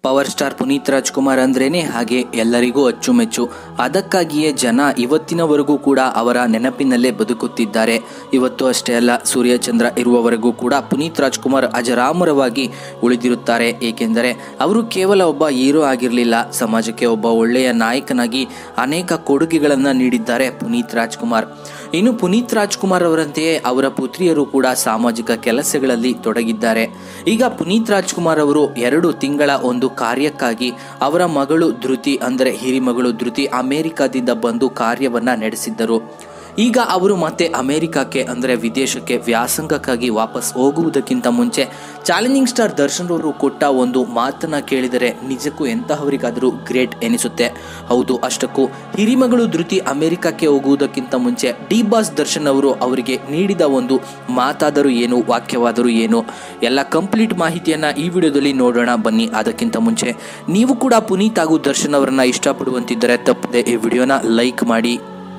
power star Puneeth Rajkumar ಅಂದ್ರೇನೆ ಹಾಗೆ ಎಲ್ಲರಿಗೂ ಅಚ್ಚುಮೆಚ್ಚು ಅದಕ್ಕಾಗಿಯೇ ಜನ ಇವತ್ತಿನವರೆಗೂ ಕೂಡ ಅವರ ನೆನಪಿನಲ್ಲೇ ಬದುಕುತ್ತಿದ್ದಾರೆ ಇವತ್ತು ಅಷ್ಟೇ ಅಲ್ಲ ಸೂರ್ಯಚಂದ್ರ ಇರುವವರೆಗೂ ಕೂಡ ಪುನೀತ್ ರಾಜ್ಕುಮಾರ್ ಅಜರಾಮರವಾಗಿ ಉಳಿದಿರುತ್ತಾರೆ ಏಕೆಂದರೆ ಅವರು ಕೇವಲ ಒಬ್ಬ ಹೀರೋ ಆಗಿರಲಿಲ್ಲ ಸಮಾಜಕ್ಕೆ ಒಬ್ಬ ಒಳ್ಳೆಯ ನಾಯಕನಾಗಿ ಅನೇಕ ಕೊಡುಗೆಗಳನ್ನು ನೀಡಿದ್ದಾರೆ ಪುನೀತ್ ರಾಜ್ಕುಮಾರ್ ಇನ್ನು ಪುನೀತ್ ರಾಜ್ಕುಮಾರ್ ಅವರಂತೆಯೇ ಅವರ ಪುತ್ರಿಯರು ಕೂಡ ಸಾಮಾಜಿಕ ಕೆಲಸಗಳಲ್ಲಿ ತೊಡಗಿದ್ದಾರೆ ಈಗ ಪುನೀತ್ ರಾಜ್ಕುಮಾರ್ ಅವರು ಎರಡು ತಿಂಗಳ ಒಂದು ಕಾರ್ಯಕ್ಕಾಗಿ ಅವರ ಮಗಳು ಧೃತಿ ಅಂದರೆ ಹಿರಿಮಗಳು ಧೃತಿ ಅಮೆರಿಕದಿಂದ ಬಂದು ಕಾರ್ಯವನ್ನ ನಡೆಸಿದ್ದರು ಈಗ ಅವರು ಮತ್ತೆ ಅಮೆರಿಕಕ್ಕೆ ಅಂದರೆ ವಿದೇಶಕ್ಕೆ ವ್ಯಾಸಂಗಕ್ಕಾಗಿ ವಾಪಸ್ ಹೋಗುವುದಕ್ಕಿಂತ ಮುಂಚೆ ಚಾಲೆಂಜಿಂಗ್ ಸ್ಟಾರ್ ದರ್ಶನ್ ಅವರು ಕೊಟ್ಟ ಒಂದು ಮಾತನ್ನ ಕೇಳಿದರೆ ನಿಜಕ್ಕೂ ಎಂತಹವರಿಗಾದರೂ ಗ್ರೇಟ್ ಎನಿಸುತ್ತೆ ಹೌದು ಅಷ್ಟಕ್ಕೂ ಹಿರಿಮಗಳು ಧೃತಿ ಅಮೆರಿಕಕ್ಕೆ ಹೋಗುವುದಕ್ಕಿಂತ ಮುಂಚೆ ಡಿ ಬಾಸ್ ದರ್ಶನ್ ಅವರು ಅವರಿಗೆ ನೀಡಿದ ಒಂದು ಮಾತಾದರೂ ಏನು ವಾಕ್ಯವಾದರೂ ಏನು ಎಲ್ಲ ಕಂಪ್ಲೀಟ್ ಮಾಹಿತಿಯನ್ನ ಈ ವಿಡಿಯೋದಲ್ಲಿ ನೋಡೋಣ ಬನ್ನಿ ಅದಕ್ಕಿಂತ ಮುಂಚೆ ನೀವು ಕೂಡ ಪುನೀತ್ ಹಾಗೂ ದರ್ಶನ್ ಅವರನ್ನ ಇಷ್ಟಪಡುವಂತಿದ್ದರೆ ತಪ್ಪದೆ ಈ ವಿಡಿಯೋನ ಲೈಕ್ ಮಾಡಿ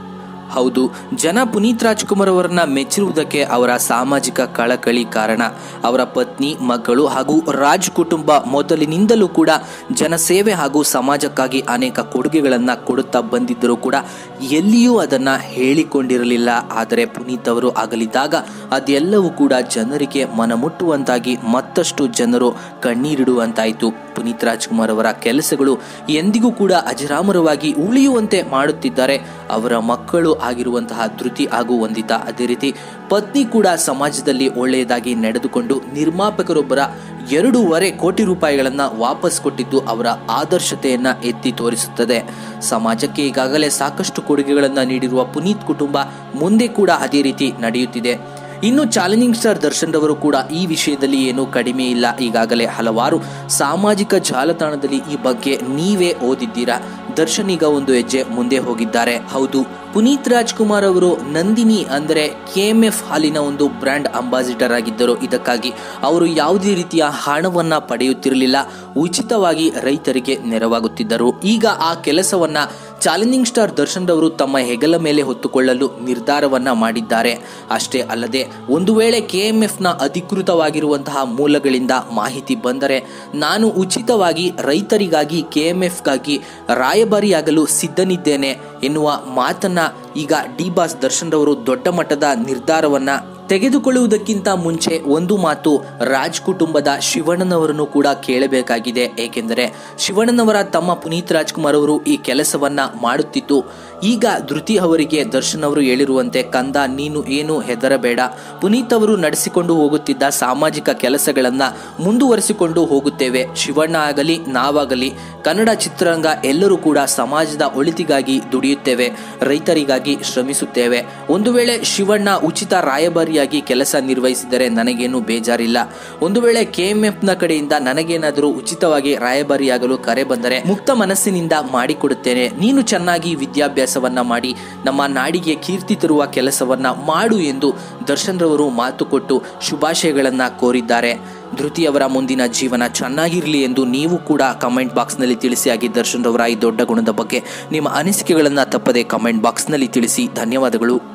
ಹೌದು ಜನ ಪುನೀತ್ ರಾಜ್ಕುಮಾರ್ ಅವರನ್ನ ಮೆಚ್ಚಿರುವುದಕ್ಕೆ ಅವರ ಸಾಮಾಜಿಕ ಕಳಕಳಿ ಕಾರಣ ಅವರ ಪತ್ನಿ ಮಕ್ಕಳು ಹಾಗೂ ರಾಜ್ ಕುಟುಂಬ ಮೊದಲಿನಿಂದಲೂ ಕೂಡ ಜನಸೇವೆ ಹಾಗೂ ಸಮಾಜಕ್ಕಾಗಿ ಅನೇಕ ಕೊಡುಗೆಗಳನ್ನು ಕೊಡುತ್ತಾ ಬಂದಿದ್ದರೂ ಕೂಡ ಎಲ್ಲಿಯೂ ಅದನ್ನ ಹೇಳಿಕೊಂಡಿರಲಿಲ್ಲ ಆದರೆ ಪುನೀತ್ ಅವರು ಅಗಲಿದಾಗ ಅದೆಲ್ಲವೂ ಕೂಡ ಜನರಿಗೆ ಮನಮುಟ್ಟುವಂತಾಗಿ ಮತ್ತಷ್ಟು ಜನರು ಕಣ್ಣೀರಿಡುವಂತಾಯಿತು ಪುನೀತ್ ರಾಜ್ಕುಮಾರ್ ಅವರ ಕೆಲಸಗಳು ಎಂದಿಗೂ ಕೂಡ ಅಜರಾಮರವಾಗಿ ಉಳಿಯುವಂತೆ ಮಾಡುತ್ತಿದ್ದಾರೆ ಅವರ ಮಕ್ಕಳು ಆಗಿರುವಂತಹ ಧೃತಿ ಹಾಗೂ ವಂದಿತಾ ಅದೇ ರೀತಿ ಪತ್ನಿ ಕೂಡ ಸಮಾಜದಲ್ಲಿ ಒಳ್ಳೆಯದಾಗಿ ನಡೆದುಕೊಂಡು ನಿರ್ಮಾಪಕರೊಬ್ಬರ ಎರಡೂವರೆ ಕೋಟಿ ರೂಪಾಯಿಗಳನ್ನ ವಾಪಸ್ ಕೊಟ್ಟಿದ್ದು ಅವರ ಆದರ್ಶತೆಯನ್ನ ಎತ್ತಿ ತೋರಿಸುತ್ತದೆ ಸಮಾಜಕ್ಕೆ ಈಗಾಗಲೇ ಸಾಕಷ್ಟು ಕೊಡುಗೆಗಳನ್ನ ನೀಡಿರುವ ಪುನೀತ್ ಕುಟುಂಬ ಮುಂದೆ ಕೂಡ ಅದೇ ರೀತಿ ನಡೆಯುತ್ತಿದೆ ಇನ್ನು ಚಾಲೆಂಜಿಂಗ್ ಸ್ಟಾರ್ ದರ್ಶನ್ ರವರು ಕೂಡ ಈ ವಿಷಯದಲ್ಲಿ ಏನು ಕಡಿಮೆ ಇಲ್ಲ ಈಗಾಗಲೇ ಹಲವಾರು ಸಾಮಾಜಿಕ ಜಾಲತಾಣದಲ್ಲಿ ಈ ಬಗ್ಗೆ ನೀವೇ ಓದಿದ್ದೀರಾ ದರ್ಶನ್ ಈಗ ಒಂದು ಹೆಜ್ಜೆ ಮುಂದೆ ಹೋಗಿದ್ದಾರೆ ಹೌದು ಪುನೀತ್ ರಾಜ್ಕುಮಾರ್ ಅವರು ನಂದಿನಿ ಅಂದರೆ ಕೆ ಎಂ ಎಫ್ ಹಾಲಿನ ಒಂದು ಬ್ರ್ಯಾಂಡ್ ಅಂಬಾಸಿಡರ್ ಆಗಿದ್ದರು ಇದಕ್ಕಾಗಿ ಅವರು ಯಾವುದೇ ರೀತಿಯ ಹಣವನ್ನ ಪಡೆಯುತ್ತಿರಲಿಲ್ಲ ಉಚಿತವಾಗಿ ರೈತರಿಗೆ ನೆರವಾಗುತ್ತಿದ್ದರು ಈಗ ಆ ಕೆಲಸವನ್ನ ಚಾಲೆಂಜಿಂಗ್ ಸ್ಟಾರ್ ದರ್ಶನ್ ರವರು ತಮ್ಮ ಹೆಗಲ ಮೇಲೆ ಹೊತ್ತುಕೊಳ್ಳಲು ನಿರ್ಧಾರವನ್ನ ಮಾಡಿದ್ದಾರೆ ಅಷ್ಟೇ ಅಲ್ಲದೆ ಒಂದು ವೇಳೆ ಕೆ ಎಂ ಎಫ್ನ ಅಧಿಕೃತವಾಗಿರುವಂತಹ ಮೂಲಗಳಿಂದ ಮಾಹಿತಿ ಬಂದರೆ ನಾನು ಉಚಿತವಾಗಿ ರೈತರಿಗಾಗಿ ಕೆ ಎಂ ಎಫ್ಗಾಗಿ ರಾಯಭಾರಿಯಾಗಲು ಸಿದ್ಧನಿದ್ದೇನೆ ಎನ್ನುವ ಮಾತನ್ನ ಈಗ ಡಿ ಬಾಸ್ ದರ್ಶನ್ ರವರು ದೊಡ್ಡ ಮಟ್ಟದ ನಿರ್ಧಾರವನ್ನ ತೆಗೆದುಕೊಳ್ಳುವುದಕ್ಕಿಂತ ಮುಂಚೆ ಒಂದು ಮಾತು ರಾಜ್ ಕುಟುಂಬದ ಶಿವಣ್ಣನವರನ್ನು ಕೂಡ ಕೇಳಬೇಕಾಗಿದೆ ಏಕೆಂದರೆ ಶಿವಣ್ಣನವರ ತಮ್ಮ ಪುನೀತ್ ರಾಜ್ಕುಮಾರ್ ಅವರು ಈ ಕೆಲಸವನ್ನ ಮಾಡುತ್ತಿದ್ದು ಈಗ ಧೃತಿ ಅವರಿಗೆ ದರ್ಶನ್ ಅವರು ಹೇಳಿರುವಂತೆ ಕಂದ ನೀನು ಏನು ಹೆದರಬೇಡ ಪುನೀತ್ ಅವರು ನಡೆಸಿಕೊಂಡು ಹೋಗುತ್ತಿದ್ದ ಸಾಮಾಜಿಕ ಕೆಲಸಗಳನ್ನ ಮುಂದುವರಿಸಿಕೊಂಡು ಹೋಗುತ್ತೇವೆ ಶಿವಣ್ಣ ಆಗಲಿ ನಾವಾಗಲಿ ಕನ್ನಡ ಚಿತ್ರರಂಗ ಎಲ್ಲರೂ ಕೂಡ ಸಮಾಜದ ಒಳಿತಿಗಾಗಿ ದುಡಿಯುತ್ತೇವೆ ರೈತರಿಗಾಗಿ ಶ್ರಮಿಸುತ್ತೇವೆ ಒಂದು ವೇಳೆ ಶಿವಣ್ಣ ಉಚಿತ ರಾಯಭಾರಿಯಾಗಿ ಕೆಲಸ ನಿರ್ವಹಿಸಿದರೆ ನನಗೇನು ಬೇಜಾರಿಲ್ಲ ಒಂದು ವೇಳೆ ಕೆಎಂಎಫ್ನ ಕಡೆಯಿಂದ ನನಗೇನಾದರೂ ಉಚಿತವಾಗಿ ರಾಯಭಾರಿಯಾಗಲು ಕರೆ ಬಂದರೆ ಮುಕ್ತ ಮನಸ್ಸಿನಿಂದ ಮಾಡಿಕೊಡುತ್ತೇನೆ ನೀನು ಚೆನ್ನಾಗಿ ವಿದ್ಯಾಭ್ಯಾಸವನ್ನ ಮಾಡಿ ನಮ್ಮ ನಾಡಿಗೆ ಕೀರ್ತಿ ತರುವ ಕೆಲಸವನ್ನ ಮಾಡು ಎಂದು ದರ್ಶನ್ ರವರು ಮಾತು ಕೊಟ್ಟು ಶುಭಾಶಯಗಳನ್ನ ಕೋರಿದ್ದಾರೆ ಧೃತಿ ಅವರ ಮುಂದಿನ ಜೀವನ ಚೆನ್ನಾಗಿರಲಿ ಎಂದು ನೀವು ಕೂಡ ಕಮೆಂಟ್ ಬಾಕ್ಸ್ನಲ್ಲಿ ತಿಳಿಸಿ ಹಾಗೆ ದರ್ಶನ್ ರವರ ಈ ದೊಡ್ಡ ಗುಣದ ಬಗ್ಗೆ ನಿಮ್ಮ ಅನಿಸಿಕೆಗಳನ್ನು ತಪ್ಪದೆ ಕಮೆಂಟ್ ಬಾಕ್ಸ್ನಲ್ಲಿ ತಿಳಿಸಿ ಧನ್ಯವಾದಗಳು